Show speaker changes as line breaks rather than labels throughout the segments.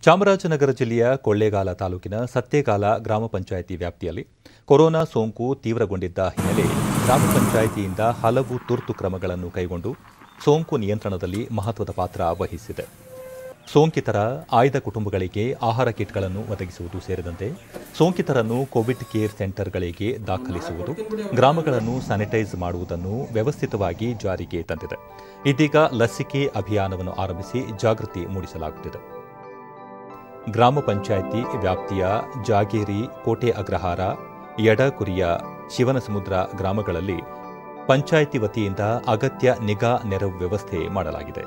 ಚಾಮರಾಜನಗರ ಜಿಲ್ಲೆಯ ಕೊಳ್ಳೇಗಾಲ ತಾಲೂಕಿನ ಸತ್ತೇಗಾಲ ಗ್ರಾಮ ಪಂಚಾಯಿತಿ ವ್ಯಾಪ್ತಿಯಲ್ಲಿ ಕೊರೋನಾ ಸೋಂಕು ತೀವ್ರಗೊಂಡಿದ್ದ ಹಿನ್ನೆಲೆ ಗ್ರಾಮ ಪಂಚಾಯಿತಿಯಿಂದ ಹಲವು ತುರ್ತು ಕ್ರಮಗಳನ್ನು ಕೈಗೊಂಡು ಸೋಂಕು ನಿಯಂತ್ರಣದಲ್ಲಿ ಮಹತ್ವದ ಪಾತ್ರ ವಹಿಸಿದೆ ಸೋಂಕಿತರ ಆಯ್ದ ಕುಟುಂಬಗಳಿಗೆ ಆಹಾರ ಕಿಟ್ಗಳನ್ನು ಒದಗಿಸುವುದು ಸೇರಿದಂತೆ ಸೋಂಕಿತರನ್ನು ಕೋವಿಡ್ ಕೇರ್ ಸೆಂಟರ್ಗಳಿಗೆ ದಾಖಲಿಸುವುದು ಗ್ರಾಮಗಳನ್ನು ಸ್ಯಾನಿಟೈಸ್ ಮಾಡುವುದನ್ನು ವ್ಯವಸ್ಥಿತವಾಗಿ ಜಾರಿಗೆ ತಂದಿದೆ ಇದೀಗ ಲಸಿಕೆ ಅಭಿಯಾನವನ್ನು ಆರಂಭಿಸಿ ಜಾಗೃತಿ ಮೂಡಿಸಲಾಗುತ್ತಿದೆ ಗ್ರಾಮ ಪಂಚಾಯಿತಿ ವ್ಯಾಪ್ತಿಯ ಜಾಗೇರಿ ಕೋಟೆ ಅಗ್ರಹಾರ ಯಡಕುರಿಯ ಶಿವನಸಮುದ್ರ ಗ್ರಾಮಗಳಲ್ಲಿ ಪಂಚಾಯಿತಿ ವತಿಯಿಂದ ಅಗತ್ಯ ನಿಗಾ ನೆರವು ವ್ಯವಸ್ಥೆ ಮಾಡಲಾಗಿದೆ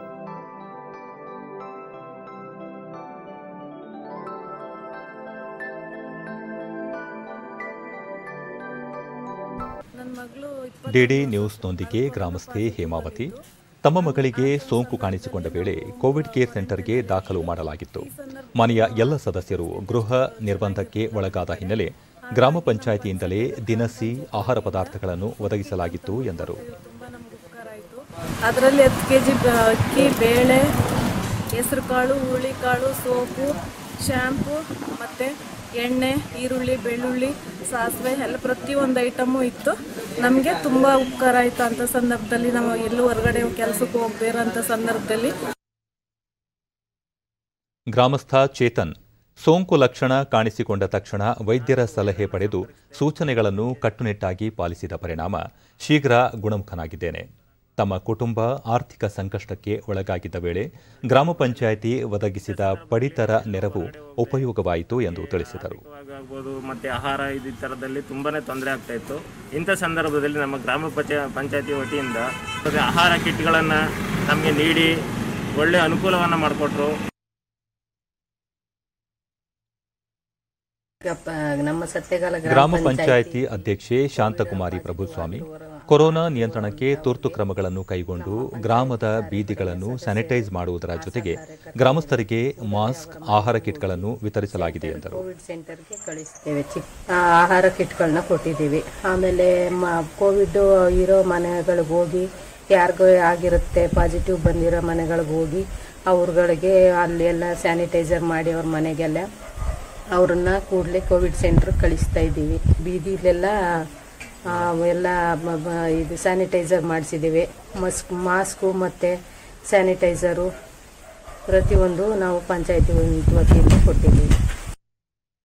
ನನ್ನ ಮಗಳು
ಡಿಡಿ ನ್ಯೂಸ್ನೊಂದಿಗೆ ಗ್ರಾಮಸ್ಥೆ ಹೇಮಾವತಿ ತಮ್ಮ ಮಗಳಿಗೆ ಸೋಂಕು ಕಾಣಿಸಿಕೊಂಡ ವೇಳೆ ಕೋವಿಡ್ ಕೇರ್ ಸೆಂಟರ್ಗೆ ದಾಖಲು ಮಾಡಲಾಗಿತ್ತು ಮನೆಯ ಎಲ್ಲ ಸದಸ್ಯರು ಗೃಹ ನಿರ್ಬಂಧಕ್ಕೆ ಒಳಗಾದ ಹಿನ್ನೆಲೆ ಗ್ರಾಮ ಪಂಚಾಯಿತಿಯಿಂದಲೇ ದಿನಸಿ ಆಹಾರ ಪದಾರ್ಥಗಳನ್ನು ಒದಗಿಸಲಾಗಿತ್ತು ಎಂದರು
ತುಂಬ ನಮ್ಗೆ ಉಪಕಾರ ಆಯಿತು ಅದರಲ್ಲಿ ಹತ್ತು ಕೆ ಜಿ ಅಕ್ಕಿ ಬೇಳೆ ಹೆಸರು ಕಾಳು ಹುರುಳಿಕಾಳು ಸೋಪು ಶ್ಯಾಂಪು ಮತ್ತು ಎಣ್ಣೆ ಈರುಳ್ಳಿ ಬೆಳ್ಳುಳ್ಳಿ ಸಾಸಿವೆ ಎಲ್ಲ ಪ್ರತಿಯೊಂದು ಐಟಮು ಇತ್ತು ನಮಗೆ ತುಂಬ ಉಪಕಾರ ಆಯಿತು ಅಂಥ ಸಂದರ್ಭದಲ್ಲಿ ನಾವು ಎಲ್ಲೂ ಹೊರಗಡೆ ಕೆಲಸಕ್ಕೆ ಹೋಗದೇ ಇರೋಂಥ ಸಂದರ್ಭದಲ್ಲಿ
ಗ್ರಾಮಸ್ಥ ಚೇತನ್ ಸೋಂಕು ಲಕ್ಷಣ ಕಾಣಿಸಿಕೊಂಡ ತಕ್ಷಣ ವೈದ್ಯರ ಸಲಹೆ ಪಡೆದು ಸೂಚನೆಗಳನ್ನು ಕಟ್ಟುನಿಟ್ಟಾಗಿ ಪಾಲಿಸಿದ ಪರಿಣಾಮ ಶೀಘ್ರ ಗುಣಮುಖನಾಗಿದ್ದೇನೆ ತಮ್ಮ ಕುಟುಂಬ ಆರ್ಥಿಕ ಸಂಕಷ್ಟಕ್ಕೆ ಒಳಗಾಗಿದ್ದ ವೇಳೆ ಗ್ರಾಮ ಪಂಚಾಯಿತಿ ಒದಗಿಸಿದ ಪಡಿತರ ನೆರವು ಉಪಯೋಗವಾಯಿತು ಎಂದು ತಿಳಿಸಿದರು
ಆಗ್ಬೋದು ಮತ್ತೆ ಆಹಾರ ಇದು ಥರದಲ್ಲಿ ತುಂಬಾನೇ ತೊಂದರೆ ಆಗ್ತಾ ಇತ್ತು ಇಂಥ ಸಂದರ್ಭದಲ್ಲಿ ನಮ್ಮ ಗ್ರಾಮ ಪಂಚಾಯ ಪಂಚಾಯತಿ ವತಿಯಿಂದ ಮತ್ತೆ ಆಹಾರ ಕಿಟ್ಗಳನ್ನು ನಮಗೆ ನೀಡಿ ಒಳ್ಳೆ ಅನುಕೂಲವನ್ನು ಮಾಡಿಕೊಟ್ರು
ಗಪ್ಪ- ನಮ್ಮ ಸತ್ಯಗಾಲ
ಗ್ರಾಮ ಪಂಚಾಯಿತಿ ಅಧ್ಯಕ್ಷೆ ಶಾಂತಕುಮಾರಿ ಪ್ರಭುಸ್ವಾಮಿ ಕೊರೋನಾ ನಿಯಂತ್ರಣಕ್ಕೆ ತುರ್ತು ಕ್ರಮಗಳನ್ನು ಕೈಗೊಂಡು ಗ್ರಾಮದ ಬೀದಿಗಳನ್ನು ಸ್ಯಾನಿಟೈಸ್ ಮಾಡುವುದರ ಜೊತೆಗೆ ಗ್ರಾಮಸ್ಥರಿಗೆ ಮಾಸ್ಕ್ ಆಹಾರ ಕಿಟ್ಗಳನ್ನು ವಿತರಿಸಲಾಗಿದೆ ಎಂದರು
ಕೋವಿಡ್ ಸೆಂಟರ್ಗೆ ಕಳಿಸ್ತೇವೆ ಚಿಕ್ಕ ಆ, ಆಹಾರ ಕಿಟ್ಗಳನ್ನ ಕೊಟ್ಟಿದ್ದೀವಿ ಆಮೇಲೆ ಮ ಕೋವಿಡ್ ಇರೋ ಮನೆಗಳಿಗೆ ಹೋಗಿ ಯಾರಿಗೋ ಆಗಿರುತ್ತೆ ಪಾಸಿಟಿವ್ ಬಂದಿರೋ ಮನೆಗಳಿಗೆ ಹೋಗಿ ಅವ್ರಗಳಿಗೆ ಅಲ್ಲಿ ಎಲ್ಲ ಸ್ಯಾನಿಟೈಸರ್ ಮಾಡಿ ಅವ್ರ ಮನೆಗೆಲ್ಲ ಅವ್ರನ್ನ ಕೂಡಲೇ ಕೋವಿಡ್ ಸೆಂಟ್ರಿಗೆ ಕಳಿಸ್ತಾ ಇದ್ದೀವಿ ಬೀದಿಲೆಲ್ಲ ಆ, ಎಲ್ಲ ಮ- ಮ- ಇದು ಸ್ಯಾನಿಟೈಸರ್ ಮಾಡಿಸಿದ್ದೀವಿ ಮಸ್ಕ್ ಮಾಸ್ಕು ಮತ್ತು ಸ್ಯಾನಿಟೈಸರು ಪ್ರತಿಯೊಂದು ನಾವು ಪಂಚಾಯತಿ ವತಿಯಿಂದ ಕೊಟ್ಟಿದ್ದೀವಿ